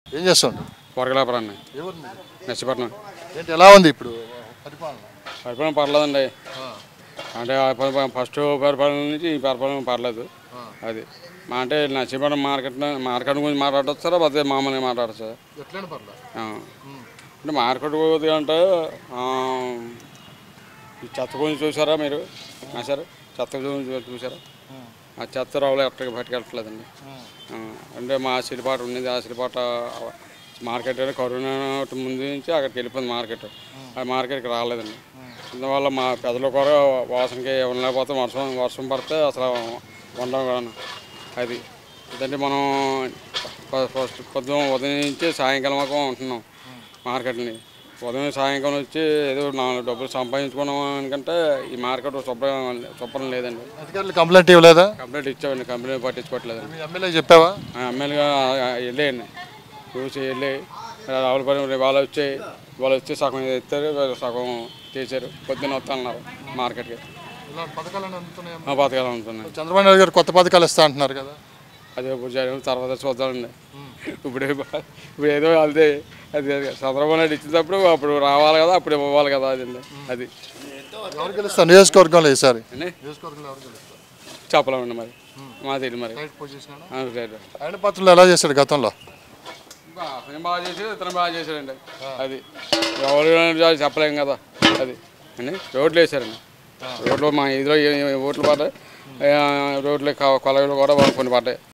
ఏం చేస్తుంటారు పొరగలాపురాన్ని ఎవరు మీరు? నర్సీపట్నం ఏంటి ఎలా ఉంది ఇప్పుడు పరిపాలన పరిపాలన పర్లేదండి అంటే ఆ పరి- ఫస్ట్ పరిపాలన నుంచి ఈ పరిపాలన పర్లేదు అది మా అంటే నర్సీపట్నం మార్కెట్ మార్కెట్ గురించి మాట్లాడొచ్చారా అదే మామూలుగా మాట్లాడచ్చా ఎట్లయినా పర్లేదు అంటే మార్కెట్ కొద్దిగా అంటే ఆ, ఈ చెత్త గురించి చూసారా మీరు ఆ సార్ చెత్త గురించి చూసారా ఆ చెత్త రావులు ఎక్కడికి పట్టుకెళ్ళట్లేదండి ఆ, అంటే మా సిరిపాట ఉన్నది ఆ సిరిపాట మార్కెట్ అంటే కరోనా ముందు నుంచి అక్కడికి వెళ్ళిపోయింది మార్కెట్ ఆ మార్కెట్కి రాలేదండి అందువల్ల మా పెద్దలు కూడా వాసనకి ఉండలేకపోతే వర్షం వర్షం పడితే అసలు వండం కూడా అది ఇదంటే మనం ఫ- ఫస్ట్ పొద్దున ఉదయం నుంచి సాయంకాలం వరకు ఉంటున్నాం మార్కెట్ని ఉదయం సాయంకాలం వచ్చి ఏదో నాలుగు డబ్బులు సంపాదించుకున్నాం అనుకంటే ఈ మార్కెట్ శుభ్రం శుభ్రం లేదండి అధికారులు కంప్లైంట్ ఇవ్వలేదా కంప్లైంట్ ఇచ్చామండి కంప్లైంట్ పట్టించుకోవట్లేదండి మీ ఎమ్మెల్యే చెప్పావా ఎమ్మెల్యేగా వెళ్ళేయండి చూసి వెళ్ళి రావుల పని వాళ్ళు వచ్చి వాళ్ళు వచ్చి సగం ఎత్తారు సగం చేశారు పొద్దున్న వస్తున్నారు మార్కెట్కి పథకాలు అందుతున్నాయి ఆ పథకాలు ఉంటున్నాయి చంద్రబాబు నాయుడు గారు కొత్త పథకాలు ఇస్తా అంటున్నారు కదా అదే ఇప్పుడు జరిగిన తర్వాత చూద్దామండి ఇప్పుడు ఇప్పుడు ఏదో వెళ్తే అది చంద్రబాబు నాయుడు ఇచ్చినప్పుడు అప్పుడు రావాలి కదా అప్పుడు ఇవ్వాలి కదా అది అది ఎవరు గెలుస్తారు నియోజకవర్గంలో ఈసారి అండి నియోజకవర్గంలో ఎవరు గెలుస్తారు చెప్పలేమండి మరి మా తెలియదు మరి రైట్ పొజిషన్ ఆ, రైట్. ఆయన పాత్రలు ఎలా చేశాడు గతంలో బా, అతను బాగా చేసాడు ఇతను బాగా చేశాడండి అది ఎవరు చెప్పలేం కదా అది అండి రోడ్లు వేసారండి రోడ్లు మా ఇదిలో ఏ- ఏ ఓట్లు పడ్డాయి ఆ, రోడ్లు క- కొలగలు కూడా కొన్ని పడ్డాయి